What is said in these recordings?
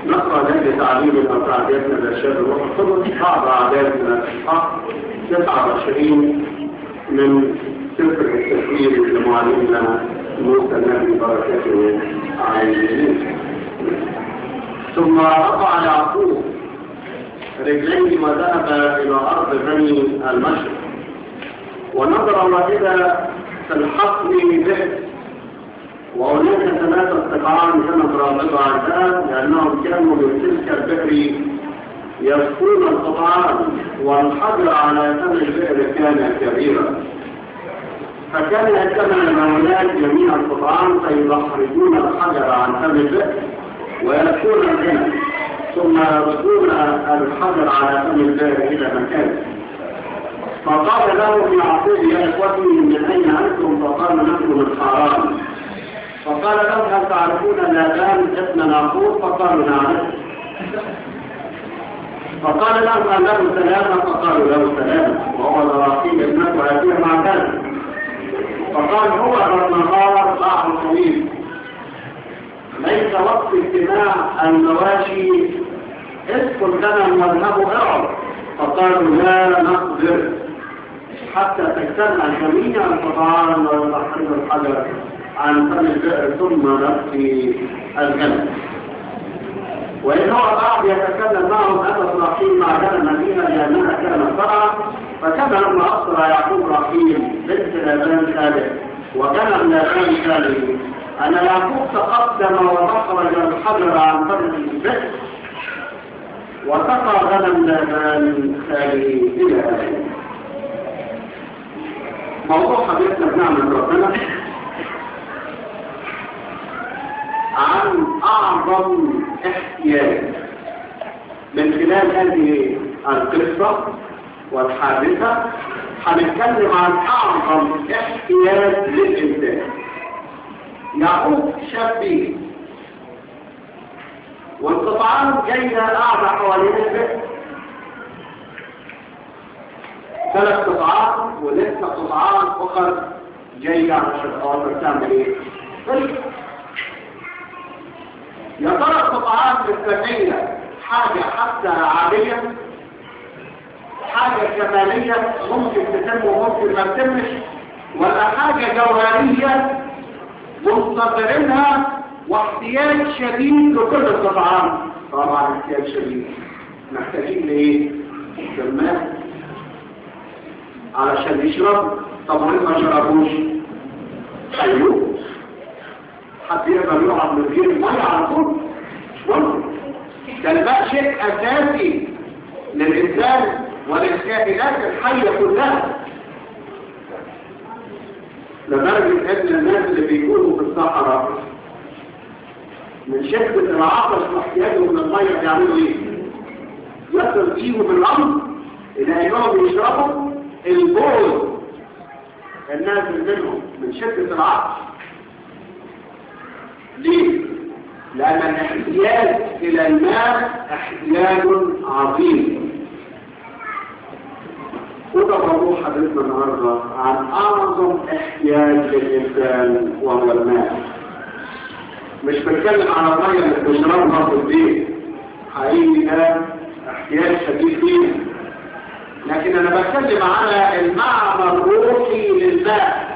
نقرأ لك تعليم الأربعيات من الأرشاد الروح القدس بعض أعداد من الإصحاح 29 من سفر التكوين لمعلمنا موسى النبي بركاته عليه ثم رفع يعقوب رجليه وذهب إلى أرض بني المشرق ونظر إلى الحقل به وهناك ثلاثة قطعان كانت رابطة عندها لأنهم كانوا من تلك البئر يسقون القطعان والحجر على فم البئر كان كبيرا فكان يجتمع هؤلاء جميع القطعان فيخرجون الحجر عن فم البئر ويأتون الغنم ثم يردون الحجر على فم البئر إلى مكانه فقال لهم يعقوب يا إخوتي من أين أنتم فقال نحن من حرام فقال لهم هل تعرفون لابان ابن ناقور فقالوا نعم فقال لهم هل له سلامة فقالوا له سلامة وهو الرقيب ابنك ويأتيه مع ذلك فقال هو النهار بعض طويل ليس وقت اجتماع المواشي اسكن لنا واذهبوا ارعوا فقالوا لا نقدر حتى تجتمع جميع القطعان ويضحك الحجر عن فم البئر ثم نفسي الجنة وإن هو بعض يتكلم معهم أبا رحيم مع جنة مدينة لأنها كانت فرعا فكان لما أصدر يعقوب رحيم بنت لابان خالد وكان لابان خالد أن يعقوب تقدم وأخرج الحجر عن فم البئر وسقى غنم لابان خالد إلى آخره موضوع حديثنا بنعمة ربنا عن أعظم احتياج من خلال هذه القصة والحادثة هنتكلم عن أعظم احتياج للإنسان يعقوب شاب بيه والقطعان جاية قاعدة حوالين البيت ثلاث قطعات ولسه قطعان أخر جاية عشان خاطر تعمل ايه؟ يا ترى القطعات الفنية حاجة حتى عادية حاجة كمالية ممكن تتم وممكن ما تتمش ولا حاجة جوهرية منتظرينها واحتياج شديد لكل القطعات طبعا احتياج شديد محتاجين لايه؟ للماء علشان يشرب طب وليه ما شربوش؟ ايوه حد يقدر يقعد من غير الميه على طول مش ممكن ده بقى شيء اساسي للانسان وللكائنات الحيه كلها لدرجه ان الناس اللي بيكونوا في الصحراء من شدة العطش واحتياجهم للميه بيعملوا ايه؟ يصل بيهم الامر الى انهم يشربوا البول النازل منهم من شدة العطش ليه؟ لأن الاحتياج إلى الماء احتياج عظيم وده موضوع حديثنا النهارده عن أعظم احتياج للإنسان وهو الماء مش بتكلم على المية اللي بتشربها في البيت حقيقي ده احتياج شديد فينا لكن أنا بتكلم على المعنى الروحي للماء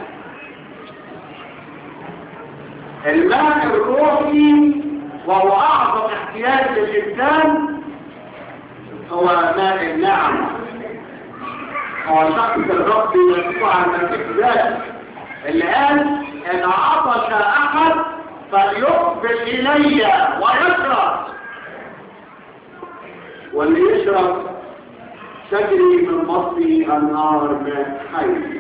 الماء الروحي وهو أعظم احتياج للإنسان هو ماء النعم هو شخص الرب يسوع المسيح ذاته اللي قال إن عطش أحد فليقبل إلي ويشرب واللي يشرب تجري من بطني أنهار ماء حي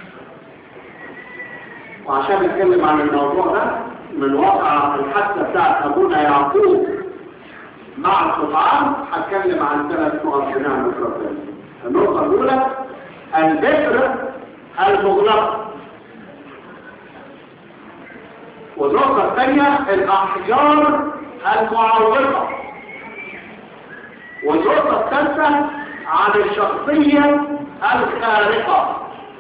وعشان نتكلم عن الموضوع ده من واقع الحادثة بتاعت أبونا يعقوب مع القطعان هتكلم عن ثلاث نقط بنعمة ربنا النقطة الأولى البئر المغلقة والنقطة الثانية الأحجار المعوقة والنقطة الثالثة عن الشخصية الخارقة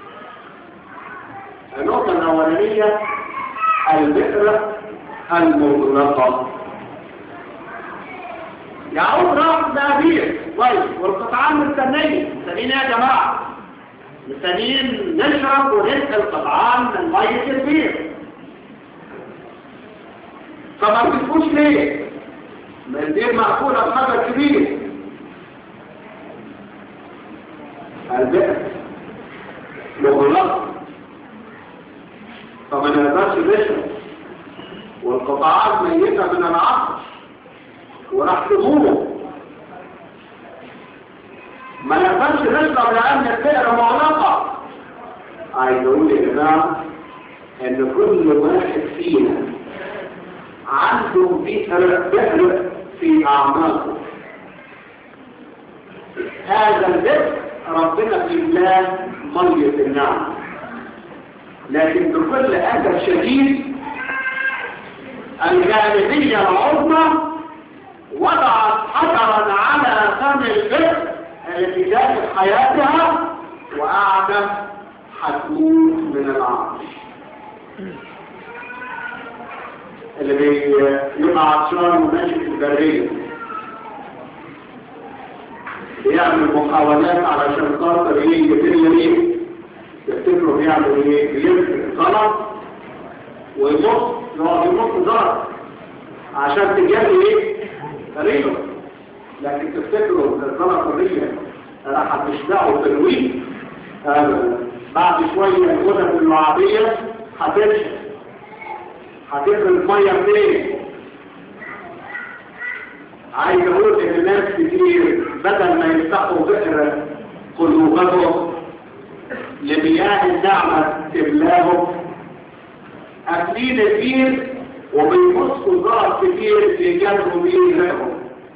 النقطة الأولانية البئر المغلقة يعود راس لأبيه طيب والقطعان مستنية مستنيين يا جماعة مستنيين نشرب ونسقي القطعان من مية البير فما بتفوش ليه؟ من البير مأكولة بخبر كبير البئر مغلقة فما نقدرش نشرب والقطعات ميتة من العصر وراح تموت ما نقدرش نشرب لأن البئر مغلقة عايز اقول يا جماعة ان كل واحد فينا عنده بئر بئر في اعماقه هذا البئر ربنا في الله مية النعم لكن بكل أسف شديد الجانبية العظمى وضعت حجرا على فم البئر التي داخل حياتها وقاعدة هتموت من العطش اللي بيبقى عطشان وماشي في البرية بيعمل محاولات علشان خاطر ايه يبني ليه تفتكروا بيعمل ايه بيمسك غلط ويمط يقعد يمط زرع عشان تجري ايه ريله لكن تفتكروا ان الزرع الريه راح هتشبعه تنويم بعد شويه الغدد اللعابيه هتنشف هتفرق الميه فين عايز اقول ان ناس كتير بدل ما يفتحوا بئر قلوبهم لمياه النعمة تملاهم قافلين البير وبيبصوا ظرف كتير يجروا بيه لهم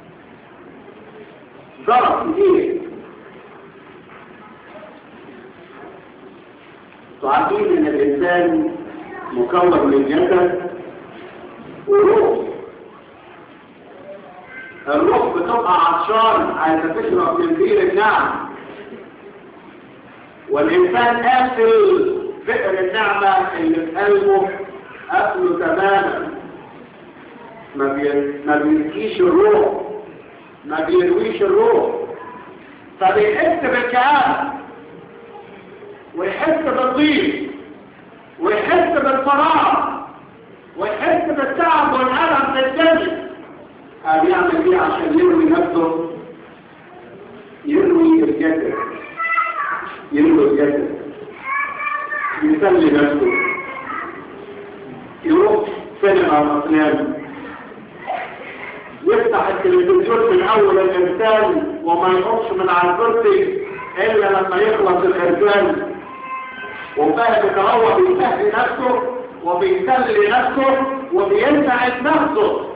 ظرف كتير تعرفين ان الانسان مكون من جسد وروح الروح بتبقى عطشان عايزه تشرب من بير النعم والإنسان قافل بئر النعمة اللي في قلبه قافله تماما ما بي... ما بيركيش الروح ما بيرويش الروح فبيحس بالكآبة ويحس بالضيق ويحس بالفراغ ويحس بالتعب والألم في الدنيا قال يعمل ايه عشان يروي نفسه يروي الجسد يروي الجسد يسلي نفسه يروح سينما الأفلام يفتح التلفزيون من أول الإنسان وما يقومش من على الكرسي إلا لما يخلص الإرسال وفاهم إن هو بيسهل نفسه وبيسلي نفسه وبيسعد نفسه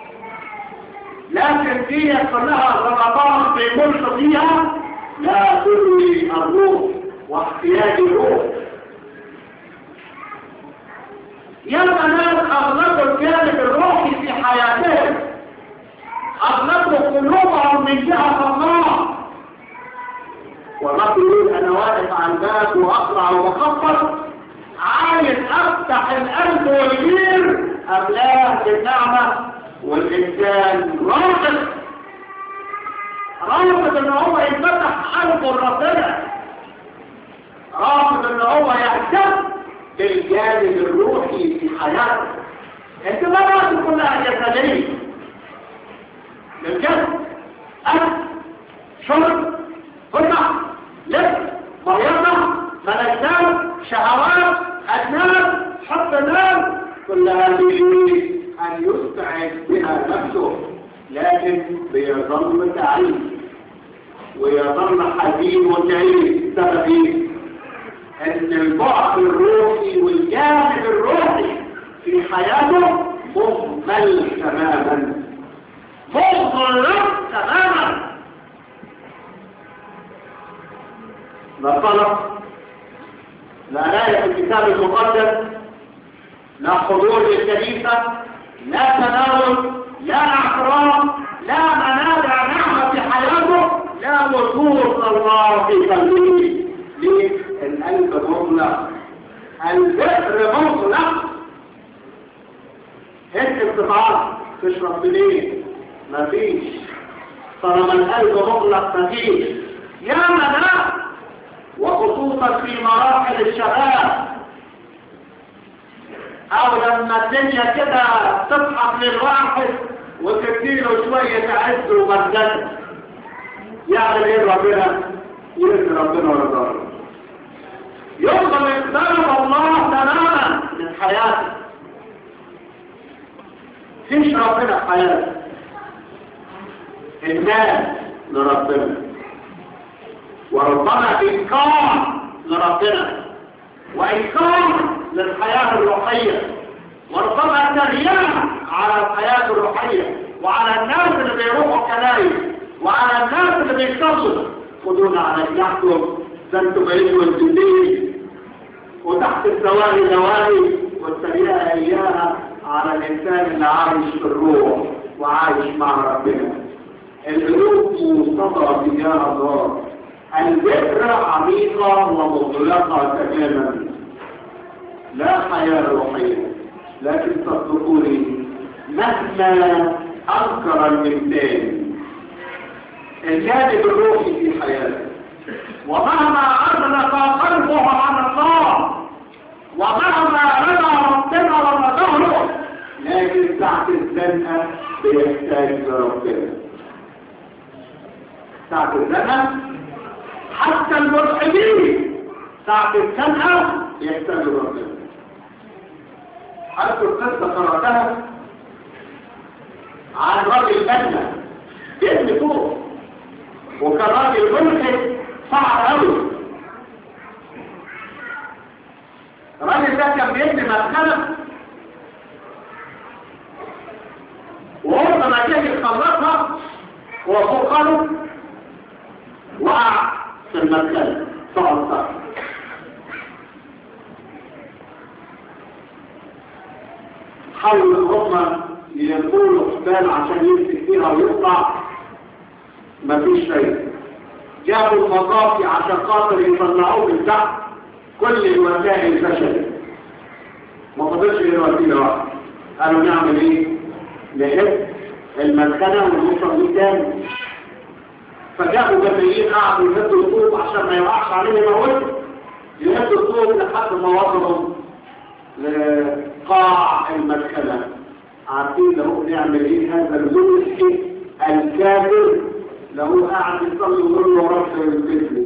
لكن دي كلها غلطات بيمر فيها لا تروي الروح واحتياج الروح يا بنات أغلقوا الجانب الروحي في حياتهم أغلقوا قلوبهم من جهة الله والرب يقول أنا واقف على الباب وأقرع وبخبط عايز أفتح القلب والبير أملاه بالنعمة والإنسان رافض رافض إن هو يفتح قلبه لربنا رافض إن هو يهتم بالجانب الروحي في حياته اهتماماته كلها جسدية للجسد أكل شرب قطع لبس مريضة ملكات شهوات أجناب حب نام كل هذه أن يستعد بها نفسه لكن بيظل تعيس ويظل حزين وكئيب سبب ان البعد الروحي والجانب الروحي في حياته مهمل تماما مغلق تماما لا طلب لا آية في الكتاب المقدس لا حضور للكنيسة لا تناول لا اعتراف لا منابع نعمة في حياته لا وجود الله في قلبه ليه؟ القلب مغلق البئر مغلق انت بتتعرف تشرب منين؟ مفيش طالما القلب مغلق مفيش يا لا وخصوصا في مراحل الشباب او لما الدنيا كده تضحك للواحد وتديله شوية عز ومجد يعمل ايه ربنا يرضي ربنا ورضاه يفضل يقدر الله تماما من حياته فيش ربنا في حياته الناس لربنا وربما إنكار لربنا وإنكار للحياة الروحية وربما تغيير على الحياة الروحية وعلى الناس اللي بيروحوا كنايس وعلى الناس اللي بيصلوا خدونا على جناحكم ده انتوا بعيد والجديد وتحت الزواهي زواهي والسريعة إياها على الإنسان اللي عايش في الروح وعايش مع ربنا القلوب مصطفى تجاه الله الذكرى عميقة ومغلقة تماما لا حياة روحية لكن صدقوني مهما أنكر الإنسان الجانب الروحي في حياته ومهما أغلق قلبه عن الله ومهما رضى ربنا ورضاه له لكن تحت الزنقة بيحتاج لربنا تحت الزنقة حتى الملحدين تحت الزنقة يحتاجوا ربنا حتى القصة قرأتها عن راجل بنا بيبني فوق وكان راجل ملحد صعب قوي الراجل ده كان بيبني مدخله وهو ما جه يخلصها هو فوق خالص وقع في المدخله صعب صعب حاولوا هم يقولوا حبال عشان يمسك فيها ويطلع مفيش شيء جابوا المطافي عشان خاطر يطلعوه من تحت كل الوسائل فشلت ما فضلش غير وسيله واحده قالوا نعمل ايه؟ نحب المدخنه ونوصل دي تاني فجابوا جماهير قعدوا يهدوا الطوب عشان ما يوقعش عليه موت يهدوا الطوب لحد ما وصلوا لقاع المدخله عارفين له نعمل ايه هذا الملحد الكافر لو قاعد يصلي ويقول له رب يغفر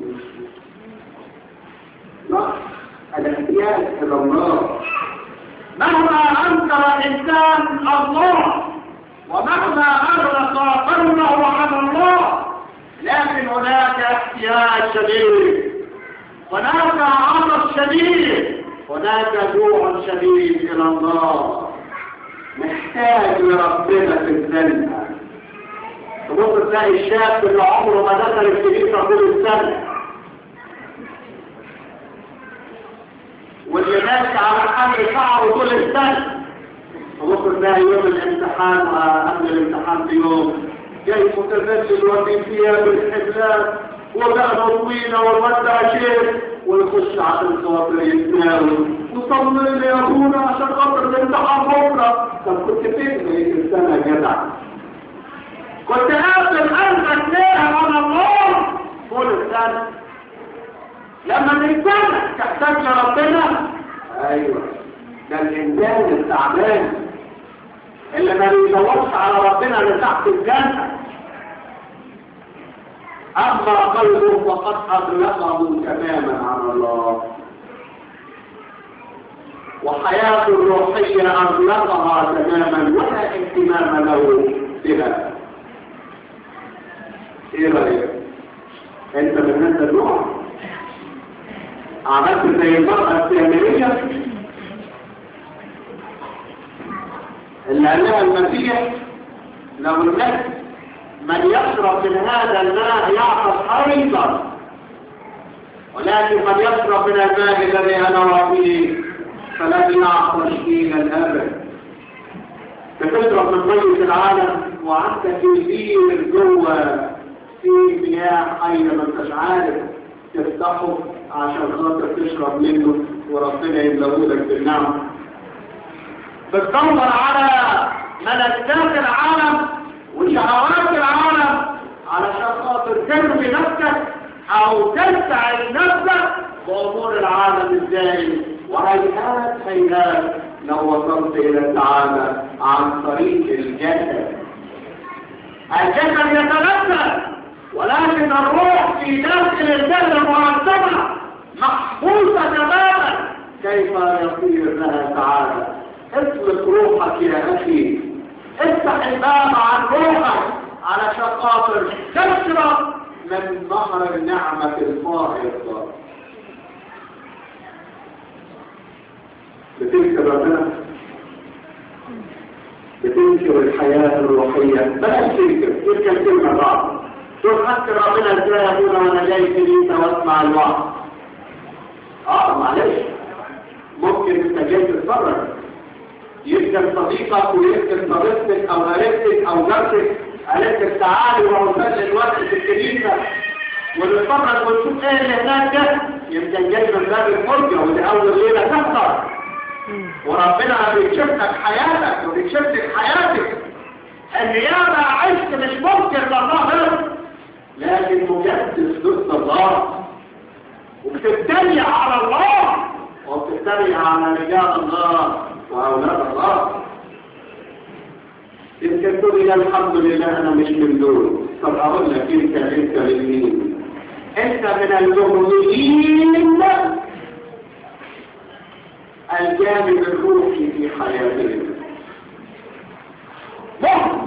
لا الاحتياج الى الله مهما انكر الانسان الله ومهما اغلق قلبه عن الله لكن هناك احتياج شديد هناك عطش شديد هناك جوع شديد الى الله محتاج لربنا في الجنه تبص تلاقي الشاب اللي عمره ما دخل الكنيسه طول السنه واللي ماشي على حمل شعره طول السنه تبص تلاقي يوم الامتحان قبل الامتحان بيوم جاي متذلل وفي ثياب الحبلات ودقنه طويله والودع شيخ ويخش عشان خاطر يتناول وصلي لي يا ابونا عشان خاطر الامتحان بكره طب كنت فين بقيت السنه جدع كنت قابل قلبك ليه على الله طول السنة لما الإنسان تحتاج لربنا أيوة ده الإنسان التعبان اللي ما بيدورش على ربنا لتحت الجنة أما قلبه فقد أغلقه تماما على الله وحياته الروحية أغلقها تماما ولا اهتمام له بها ايه رأيك انت من هذا النوع عملت زي المرأة السامرية اللي قالها المسيح لو الناس من يشرب من هذا الماء يعطش ايضا ولكن من يشرب من الماء الذي انا فيه فلن يعطش الى الابد بتشرب من مية العالم وعندك كبير جوه في مياه حية ما انتش عارف تفتحه عشان خاطر تشرب منه وربنا يملأهولك بالنعم بتدور على ملذات العالم وشهوات العالم خاطر ترمي نفسك او تسعد نفسك بامور العالم الزائل وهيهات هيهات لو وصلت الى السعاده عن طريق الجسد الجسد يتنفس ولكن الروح في داخل الجسد معظمه محبوسه تماما كيف يصير لها سعاده اطلق روحك يا اخي افتح الباب عن روحك علشان خاطر تشرب من نهر النعمة الفائضة بتنكر ربنا بتنكر الحياة الروحية بلاش تنكر تلك الكلمة بعض شوف حتى ربنا ازاي يقول وانا جاي كنيسة واسمع الوعظ اه معلش ممكن انت جاي تتفرج يمكن صديقك ويمكن صديقتك او قريبتك او جارتك قالت لك تعالي وهنسلي الوقت في الكنيسه ونتفرج ونشوف ايه اللي هناك ده يمكن جاي من باب الفرجه ودي اول ليله تحصل وربنا بيكشف لك حياتك وبيكشف لك حياتك ان ياما عشت مش ممكن لله لكن مجدد ضد الله وبتتريق على الله وبتتريق على رجال الله وأولاد الله يمكن تقول يا الحمد لله أنا مش من دول طب أقول لك أنت أنت من مين أنت من المؤمنين الجانب الروحي في حياتهم مهم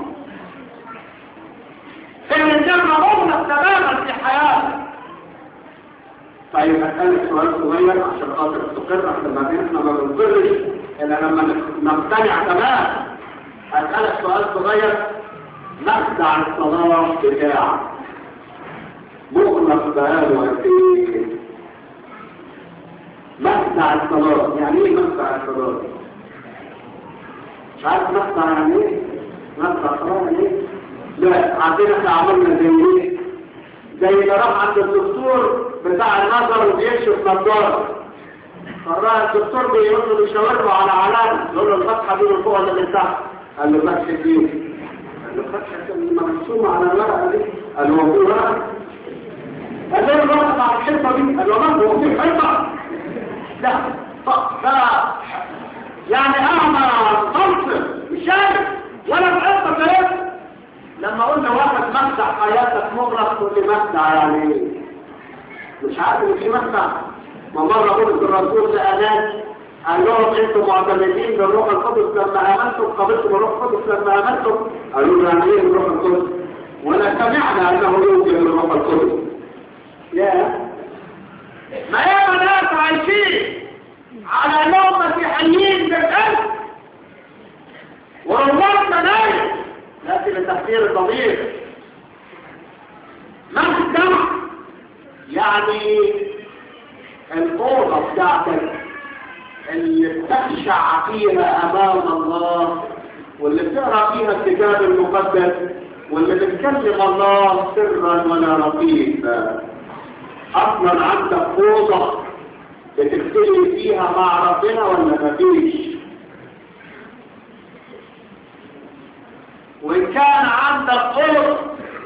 إن الجنة مغلق تماما في حياتك طيب أسألك سؤال صغير عشان خاطر تستقر عشان ما احنا ما بنضرش إلا لما نقتنع تمام أسألك سؤال صغير مخدع الصلاة بتاعك مغلق بقاله قد إيه؟ مخدع الصلاة يعني إيه مخدع الصلاة؟ مش عارف مخدع يعني إيه؟ مخدع الصلاة يعني إيه؟ لا عندنا احنا عملنا زي إيه؟ زي اللي راح عند الدكتور بتاع النظر وبيكشف نظاره فالراجل الدكتور بيقول له بيشاور له على علامه يقول له الفتحه دي من فوق ولا من تحت قال له فتحه دي قال له فتحه مرسومه على الورقه دي قال له هو في ورقه قال له الورقه على الحيطه دي قال له ما هو في حيطه لا ف يعني اعمى خلص مش شايف ولا في حيطه كده لما قلنا واحد مخدع حياتك مغرق تقول لي مخدع يعني ايه مش عارف ان في مخدع ما مرة قلت الرسول لأناس قال لهم انتم معتمدين بالروح القدس لما امنتم قبلتم الروح القدس لما امنتم قالوا له يعني ايه الروح القدس ولا سمعنا انه يوجد الروح القدس يا ما ياما ناس عايشين على انهم مسيحيين بالقلب ورمضنا نايم لكن لتحذير الضمير مخدع يعني الأوضة بتاعتك اللي بتخشع فيها أمام الله واللي بتقرأ فيها الكتاب المقدس واللي بتكلم الله سرا ولا رقيبا أصلا عندك أوضة بتختلي فيها مع ربنا ولا مفيش وإن كان عندك أوضة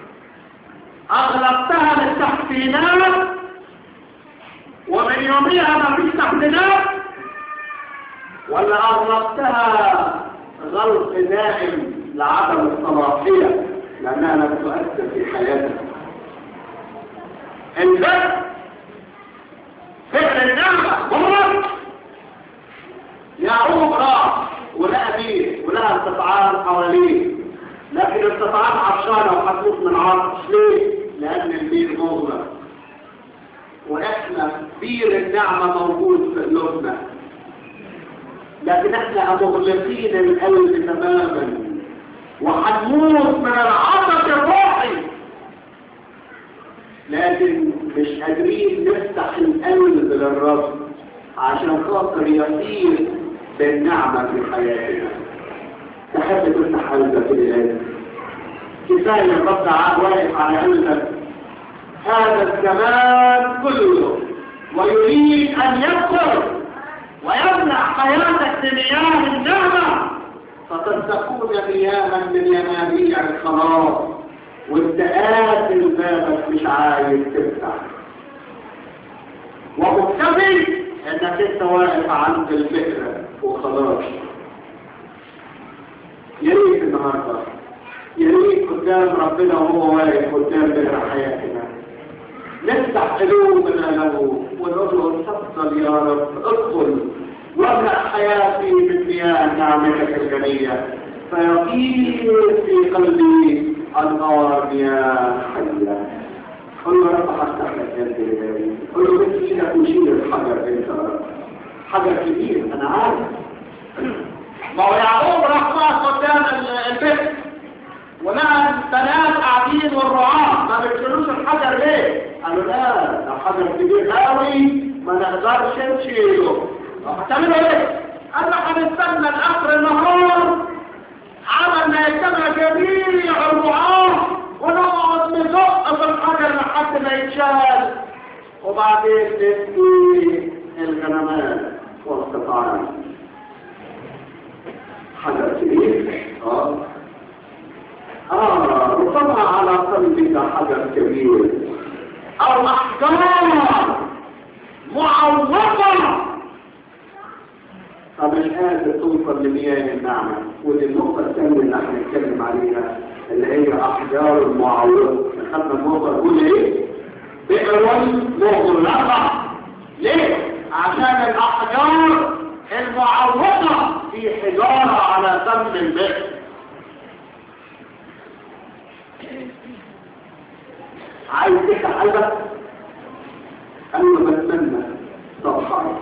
أغلقتها للتحسينات ومن يوميها ما فيش تحسينات ولا أغلقتها غلق دائم لعدم الصلاحية لأنها لا تؤثر في حياتك البس فعل النعمة مرة يعقوب راح ولقى بيه ولقى استطعام حواليه لكن استطعام عطشانة وحسوس من عطش ليه؟ لأن البير مغلق واحنا بير النعمة موجود في قلوبنا لكن احنا مغلقين القلب تماما وحنموت من العطش الروحي لكن مش قادرين نفتح القلب للرب عشان خاطر يصير بالنعمة في حياتنا تحب تفتح قلبك الآن كفاية الرب واقف على قلبك هذا الزمان كله ويريد أن يدخل ويمنع حياتك بمياه النعمة فتستكون مياها من ينابيع الخلاص وانت قافل بابك عايز تفتح ومكتفي انك انت واقف عند الفكرة وخلاص يا ريت النهارده يا ريت قدام ربنا وهو واقف قدام بئر حياتنا نفتح قلوبنا له ونقول له تفضل يا رب ادخل واملأ حياتي بالمياه نعمتك الغنية فيطير في قلبي انهار مياه حية قل له رب هفتح لك قلبي لله قل له بس ايدك وشيل الحجر انت يا رب حجر كبير انا عارف ما هو يعقوب راح واقف قدام البيت ولقى البنات قاعدين والرعاة ما بيشيلوش الحجر ليه؟ قالوا لا ده حجر كبير قوي ما نقدرش نشيله هتعملوا ايه؟ قال له هنستنى لاخر النهار عمل ما يجتمع جميع الرعاة ونقعد نزق في الحجر لحد ما يتشال وبعدين ندي الغنمات والقطعان حجر كبير اه آه ربما على قلبك حجر كبير أو أحجار معوقة طب الآن توصل لمياه النعمة ودي النقطة الثانية اللي احنا نتكلم عليها اللي هي أحجار المعوقة خدنا النقطة الأولى إيه؟ بئر مغلقة ليه؟ عشان الأحجار المعوقة في حجارة على فم البئر عايز تفتح قلبك انا بتمنى صفحة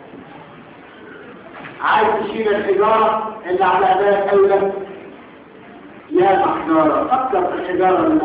عايز تشيل الحجارة اللي على اداء قلبك يا محجارة فكر في الحجارة